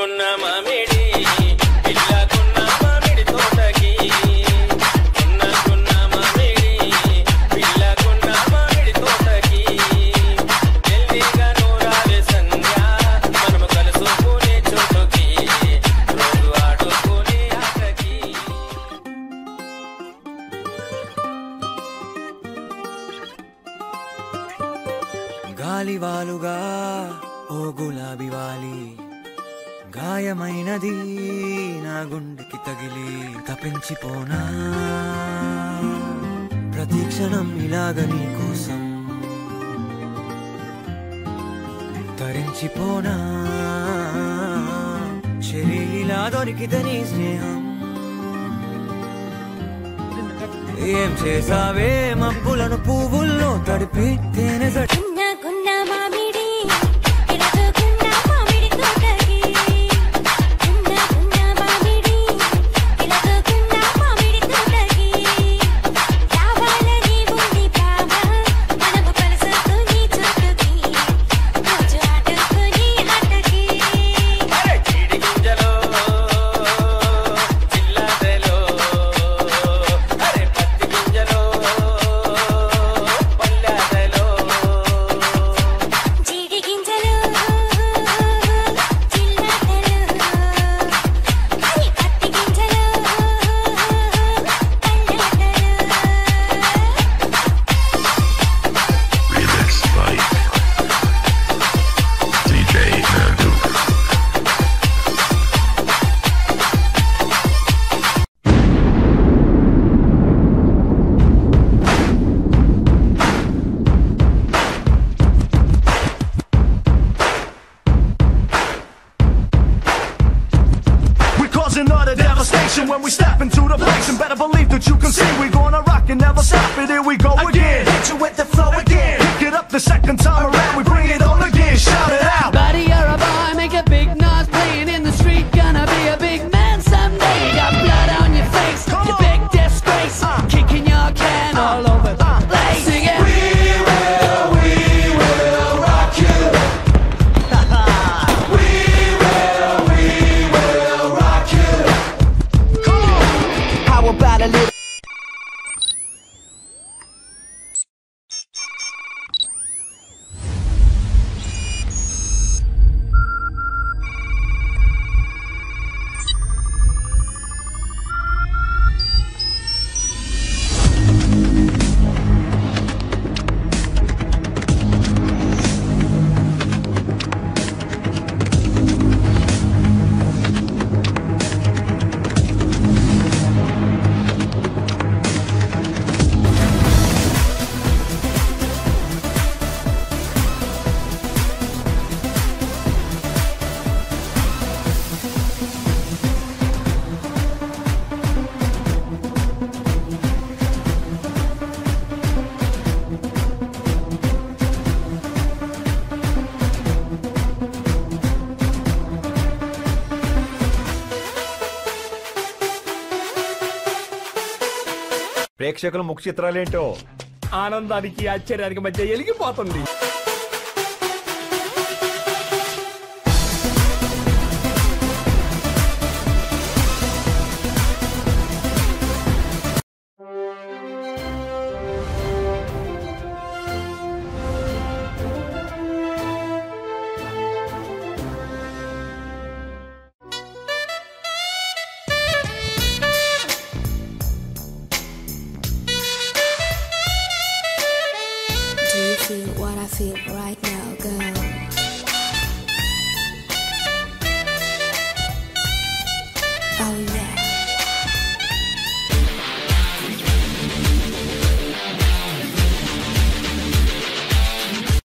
చిన్నగున్న మామిడి పిల్లకున్న మామిడి తోటకి చిన్నగున్న మామిడి పిల్లకున్న మామిడి తోటకి జల్దీగా నూరాలే సంధ్య మనము కలుసుకునే చోటుకి రోజు ఆడుకునే ఆటకి గాలివాలుగా ఓ గులాబీ వాలి గాయమైనది నా గుండెకి తగిలి తపించిపోనా ప్రతి క్షణం ఇలాగ నీ కోసం తరించిపోనా శరీలా దొరికితే నీ స్నేహం ఏం చేసావే మబ్బులను పువ్వుల్లో తడిపి తేనె జడి చిన్నగున్న మామిడి పిలకున్న మామిడి తోటకి చిన్నగున్న మామిడి పిలకున్న మామిడి తోటకి రావాలని ఉంది భావ మనము కలుసుకుని చోటుకి రోజు ఆడుకుని ఆటకి అరే చీడి గింజలో చిల్లదలో అరే పత్తి గింజలో పల్లెదలో జీడి గింజలు చిల్లటలు హరి పత్తి గింజలు పల్లెటలు Remix by DJ Nandu. We're causing utter devastation when we step into the place And better believe that you can see we're gonna rock and never stop it Here we go again, hit you with the flow again Pick it up the second time around, we bring it on again Shout it out Buddy, you're a boy, make a big noise playing in the street. Gonna be a big man someday. Got blood on your face, Come you on. big disgrace. Kicking your can all over the place. Sing it. How about a little ప్రేక్షకుల ముఖ చిత్రాలేంటో ఆనందానికి ఆశ్చర్యానికి మధ్య ఎలిగిపోతుంది